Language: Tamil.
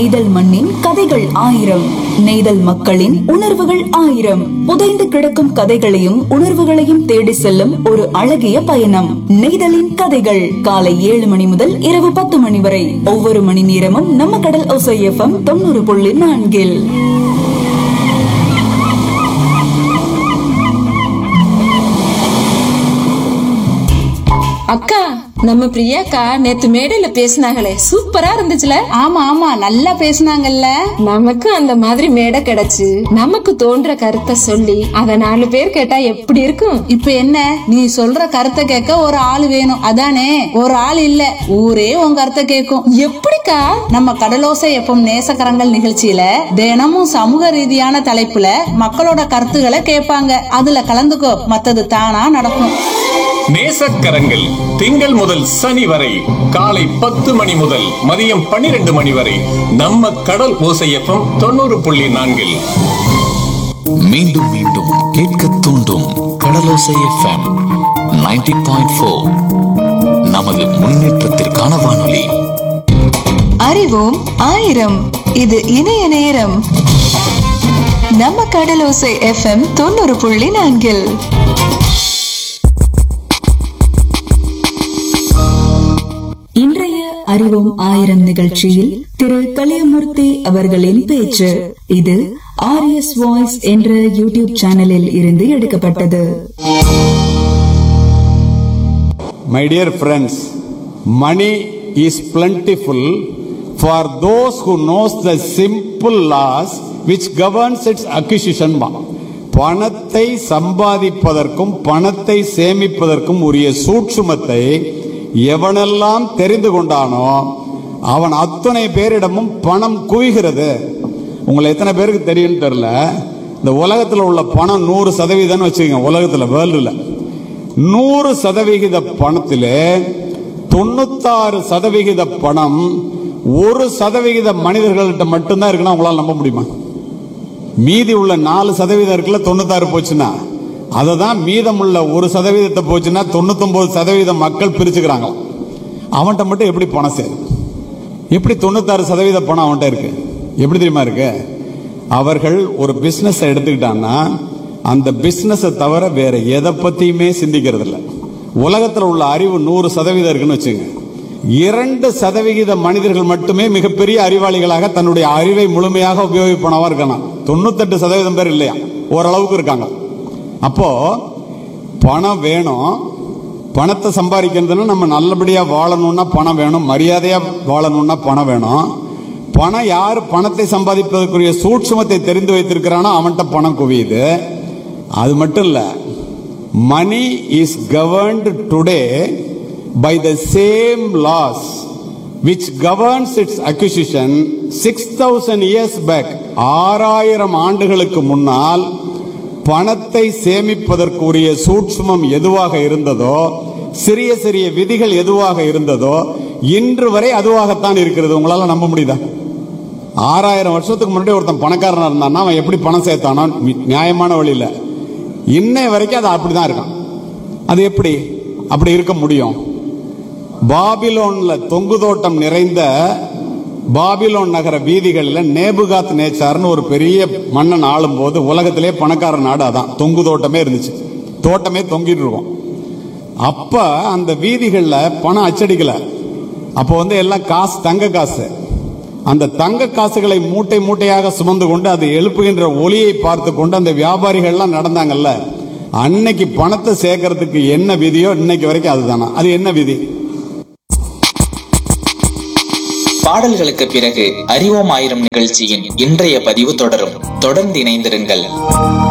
நெய்தல் மண்ணின் கதைகள் ஆயிரம் நெய்தல் மக்களின் உணர்வுகள் ஆயிரம் புதைந்து கிடக்கும் கதைகளையும் உணர்வுகளையும் தேடி செல்லும் ஒரு அழகிய பயணம் நெய்தலின் கதைகள் காலை ஏழு மணி முதல் இரவு பத்து மணி வரை ஒவ்வொரு மணி நேரமும் நம்ம கடல் ஒசை எஃப்எம் தொண்ணூறு புள்ளி நான்கில் அக்கா நம்ம பிரியாக்கா நேத்து மேடையில பேசினாங்களே சூப்பரா இருந்துச்சுல ஆமா ஆமா நல்லா பேசுனாங்கல்ல நமக்கு அந்த மாதிரி மேடை கிடைச்சு நமக்கு தோன்ற கருத்தை சொல்லி அத நாலு பேர் கேட்டா எப்படி இருக்கும் இப்ப என்ன நீ சொல்ற கருத்தை கேட்க ஒரு ஆள் வேணும் அதானே ஒரு ஆள் இல்ல ஊரே உன் கருத்தை கேட்கும் எப்படிக்கா நம்ம கடலோசை எப்பம் நேசக்கரங்கள் நிகழ்ச்சியில தினமும் சமூக ரீதியான தலைப்புல மக்களோட கருத்துக்களை கேட்பாங்க அதுல கலந்துக்கோ மத்தது தானா நடக்கும் நேசக்கரங்கள் திங்கள் முதல் சனி வரை காலை பத்து மணி முதல் மதியம் பன்னிரண்டு மணி வரை நம்ம கடல் ஓசையப்பம் தொண்ணூறு புள்ளி நான்கில் மீண்டும் மீண்டும் கேட்க தூண்டும் கடலோசை எஃப்எம் 90.4 பாயிண்ட் ஃபோர் நமது முன்னேற்றத்திற்கான வானொலி அறிவோம் ஆயிரம் இது இணைய நேரம் நம்ம கடலோசை எஃப்எம் தொண்ணூறு புள்ளி நான்கில் இன்றைய அறிவோம் ஆயிரம் நிகழ்ச்சியில் திரு கலியமூர்த்தி அவர்களின் பேச்சு இது ஆர்எஸ் வாய்ஸ் என்ற யூடியூப் சேனலில் இருந்து எடுக்கப்பட்டது My dear friends, money is plentiful for those who knows the simple laws which governs its acquisition. பணத்தை சம்பாதிப்பதற்கும் பணத்தை சேமிப்பதற்கும் உரிய சூட்சுமத்தை எவனெல்லாம் தெரிந்து கொண்டானோ அவன் அத்தனை பேரிடமும் பணம் குவிகிறது உங்களை எத்தனை பேருக்கு தெரியும்னு தெரியல இந்த உலகத்தில் உள்ள பணம் நூறு சதவீதம்னு வச்சுக்கோங்க உலகத்தில் வேர்ல்டுல நூறு சதவிகித பணத்திலே தொண்ணூத்தாறு சதவிகித பணம் ஒரு சதவிகித மனிதர்கள்ட்ட மட்டும்தான் இருக்குன்னா உங்களால் நம்ப முடியுமா மீதி உள்ள நாலு சதவீதம் இருக்குல்ல தொண்ணூத்தாறு போச்சுன்னா அதை தான் மீதமுள்ள ஒரு சதவீதத்தை போச்சுன்னா தொண்ணூத்தொன்பது சதவீதம் மக்கள் பிரிச்சுக்கிறாங்க அவன்கிட்ட மட்டும் எப்படி பணம் சேரும் எப்படி தொண்ணூத்தாறு சதவீத பணம் அவன்கிட்ட இருக்கு எப்படி தெரியுமா இருக்கு அவர்கள் ஒரு பிசினஸ் எடுத்துக்கிட்டான்னா அந்த பிசினஸை தவிர வேற எதை பத்தியுமே சிந்திக்கிறது இல்ல உலகத்தில் உள்ள அறிவு நூறு சதவீதம் இருக்குன்னு வச்சுங்க இரண்டு சதவிகித மனிதர்கள் மட்டுமே மிகப்பெரிய அறிவாளிகளாக தன்னுடைய அறிவை முழுமையாக உபயோகிப்பனவா இருக்கலாம் தொண்ணூத்தெட்டு சதவீதம் பேர் இல்லையா ஓரளவுக்கு இருக்காங்க அப்போ பணம் வேணும் பணத்தை சம்பாதிக்கிறதுனா நம்ம நல்லபடியா வாழணும்னா பணம் வேணும் மரியாதையா வாழணும்னா பணம் வேணும் பணம் யார் பணத்தை சம்பாதிப்பதற்குரிய சூட்சுமத்தை தெரிந்து வைத்திருக்கிறானோ அவன்கிட்ட பணம் குவியுது அது மட்டும் இல்ல money is governed today by the same laws which governs its acquisition 6000 years back ஆறாயிரம் ஆண்டுகளுக்கு முன்னால் பணத்தை சேமிப்பதற்குரிய சூட்சுமம் எதுவாக இருந்ததோ சிறிய சிறிய விதிகள் எதுவாக இருந்ததோ இன்று வரை அதுவாகத்தான் இருக்கிறது உங்களால நம்ப முடியுதா ஆறாயிரம் வருஷத்துக்கு முன்னாடி ஒருத்தன் பணக்காரனா இருந்தான்னா அவன் எப்படி பணம் சேர்த்தானோ நி- நியாயமான வழியில இன்னை வரைக்கும் அது அப்படிதான் இருக்கான் அது எப்படி அப்படி இருக்க முடியும் பாபிலோன்ல தொங்கு தோட்டம் நிறைந்த பாபிலோன் நகர வீதிகளில் நேபுகாத் நேச்சார்னு ஒரு பெரிய மன்னன் ஆளும்போது உலகத்திலே பணக்கார நாடு அதான் தொங்கு தோட்டமே இருந்துச்சு தோட்டமே தொங்கிட்டு இருக்கும் அப்ப அந்த வீதிகள்ல பணம் அச்சடிக்கல அப்போ வந்து எல்லாம் காசு தங்க காசு அந்த தங்க காசுகளை மூட்டை மூட்டையாக சுமந்து கொண்டு அது எழுப்புகின்ற ஒளியை பார்த்து கொண்டு அந்த வியாபாரிகள்லாம் நடந்தாங்கல்ல அன்னைக்கு பணத்தை சேர்க்கறதுக்கு என்ன விதியோ இன்னைக்கு வரைக்கும் அதுதானா அது என்ன விதி பாடல்களுக்கு பிறகு அறிவோம் ஆயிரம் நிகழ்ச்சியின் இன்றைய பதிவு தொடரும் தொடர்ந்து இணைந்திருங்கள்